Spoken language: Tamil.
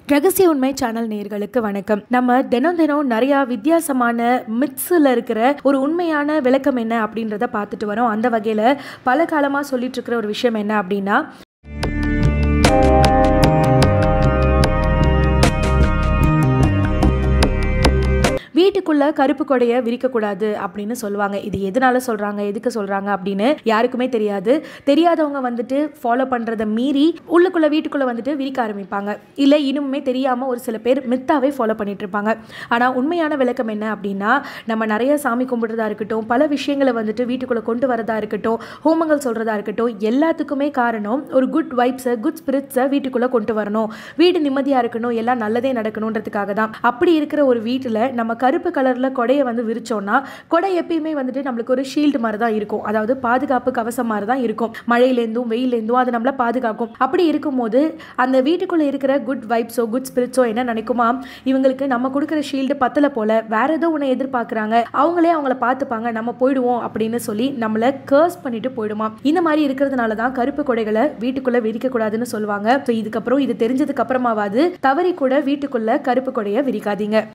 ரகசிய உண்மை சேனல் நேர்களுக்கு வணக்கம் நம்ம தினம் தினம் நிறைய வித்தியாசமான மித்ஸில் இருக்கிற ஒரு உண்மையான விளக்கம் என்ன அப்படின்றத பார்த்துட்டு வரோம் அந்த வகையில் பல காலமாக சொல்லிட்டு இருக்கிற ஒரு விஷயம் என்ன அப்படின்னா வீட்டுக்குள்ள கருப்பு கொடையை விரிக்கக்கூடாது அப்படின்னு சொல்லுவாங்க இது எதனால சொல்றாங்க எதுக்கு சொல்றாங்க அப்படின்னு யாருக்குமே தெரியாது தெரியாதவங்க வந்துட்டு ஃபாலோ பண்றதை மீறி உள்ளுக்குள்ள வீட்டுக்குள்ள வந்துட்டு விரிக்க ஆரம்பிப்பாங்க இல்லை இன்னுமே தெரியாம ஒரு சில பேர் மித்தாவே ஃபாலோ பண்ணிட்டு இருப்பாங்க ஆனா உண்மையான விளக்கம் என்ன அப்படின்னா நம்ம நிறைய சாமி கும்பிடுறதா இருக்கட்டும் பல விஷயங்களை வந்துட்டு வீட்டுக்குள்ள கொண்டு வரதா இருக்கட்டும் ஹோமங்கள் சொல்றதா இருக்கட்டும் எல்லாத்துக்குமே காரணம் ஒரு குட் வைப்ஸை குட் ஸ்பிரிட்ஸை வீட்டுக்குள்ள கொண்டு வரணும் வீடு நிம்மதியா இருக்கணும் எல்லாம் நல்லதே நடக்கணுன்றதுக்காக தான் அப்படி இருக்கிற ஒரு வீட்டில் நம்ம கருப்பு கலரில் கொடையை வந்து விரிச்சோம்னா கொடை எப்பயுமே வந்துட்டு நம்மளுக்கு ஒரு ஷீல்டு மாதிரி தான் இருக்கும் அதாவது பாதுகாப்பு கவசம் மாதிரி தான் இருக்கும் மழையிலேருந்தும் வெயிலேருந்தும் அது நம்மளை பாதுகாக்கும் அப்படி இருக்கும்போது அந்த வீட்டுக்குள்ளே இருக்கிற குட் வைப்ஸோ குட் ஸ்பிரிட்ஸோ என்ன நினைக்குமா இவங்களுக்கு நம்ம கொடுக்குற ஷீல்டு பத்தல போல வேற ஏதோ ஒன்று எதிர்பார்க்குறாங்க அவங்களே அவங்கள பார்த்துப்பாங்க நம்ம போயிடுவோம் அப்படின்னு சொல்லி நம்மளை கேர்ஸ் பண்ணிட்டு போயிடுமா இந்த மாதிரி இருக்கிறதுனால தான் கருப்பு கொடைகளை வீட்டுக்குள்ளே விரிக்கக்கூடாதுன்னு சொல்லுவாங்க ஸோ இதுக்கப்புறம் இது தெரிஞ்சதுக்கு அப்புறமாவது தவறி கூட வீட்டுக்குள்ள கருப்பு கொடையை விரிக்காதீங்க